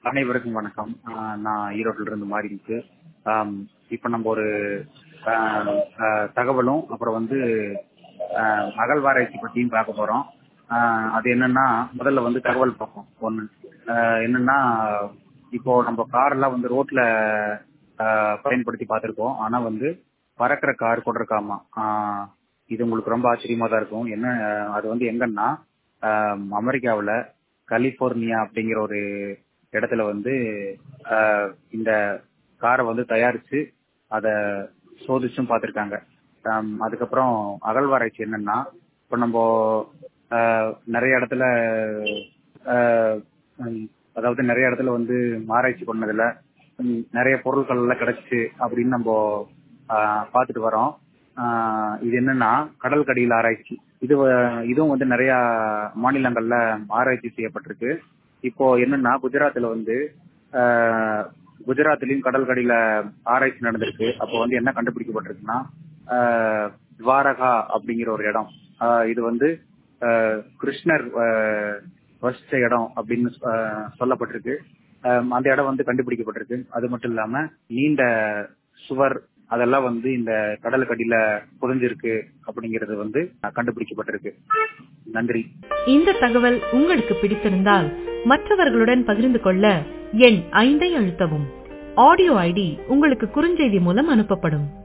அனைவருக்கும் வணக்கம் ஆஹ் நான் ஈரோட்டில இருந்து மாறி இருக்கு ஆம், இப்ப நம்ம ஒரு ஆஹ், ஆஹ், தகவலும் அப்புறம் வந்து ஆஹ், அகழ்வாராய்ச்சி பத்தியும் பார்க்க போறோம் ஆஹ், அது என்னன்னா முதல்ல வந்து தகவல் பார்ப்போம் ஒண்ணு ஆஹ், என்னன்னா இப்போ நம்ம கார் எல்லாம் வந்து ரோட்ல ஆஹ், பயன்படுத்தி பார்த்திருக்கோம் ஆனா வந்து பறக்கிற கார் கூட இருக்காமா ஆஹ், இது உங்களுக்கு ரொம்ப ஆச்சரியமா தான் இருக்கும் என்ன ஆஹ், அது வந்து எங்கன்னா ஆஹ், அமெரிக்காவுல கலிபோர்னியா அப்படிங்கிற ஒரு இடத்துல வந்து ஆஹ், இந்த காரை வந்து தயாரிச்சு அத சோதிச்சும் பார்த்திருக்காங்க ஆம், அதுக்கப்புறம் அகழ்வாராய்ச்சி என்னன்னா இப்போ நம்ம ஆஹ், நிறைய இடத்துல ஆஹ், ஹம், அதாவது நிறைய இடத்துல வந்து ஆராய்ச்சி பண்ணதுல ஹம், நிறைய பொருட்கள் எல்லாம் கிடைச்சு அப்படின்னு நம்ம ஆஹ், பார்த்துட்டு வரோம் ஆஹ், இது என்னன்னா கடல் கடியில் ஆராய்ச்சி இது வ- இதுவும் வந்து நிறைய மாநிலங்கள்ல ஆராய்ச்சி செய்யப்பட்டிருக்கு இப்போ என்னன்னா குஜராத்ல வந்து ஆஹ், குஜராத்லயும் கடல் கடியில ஆராய்ச்சி நடந்திருக்கு அப்போ வந்து என்ன கண்டுபிடிக்கப்பட்டிருக்குன்னா ஆஹ், துவாரகா அப்படிங்கிற ஒரு இடம் ஆஹ், இது வந்து ஆஹ், கிருஷ்ணர் ஆஹ், வசிச்ச இடம் அப்படின்னு ஆஹ், சொல்லப்பட்டிருக்கு ஆஹ், அந்த இடம் வந்து கண்டுபிடிக்கப்பட்டிருக்கு அது மட்டும் இல்லாம நீண்ட சுவர் அதெல்லாம் வந்து இந்த கடல் கடியில புதைஞ்சிருக்கு அப்படிங்கிறது வந்து கண்டுபிடிக்கப்பட்டிருக்கு நன்றி இந்த தகவல் உங்களுக்கு பிடித்திருந்தால் மற்றவர்களுடன் பகிர்ந்து கொள்ள எண் ஐந்தை அழுத்தவும் ஆடியோ ஐடி உங்களுக்கு குறுஞ்செய்தி மூலம் அனுப்பப்படும்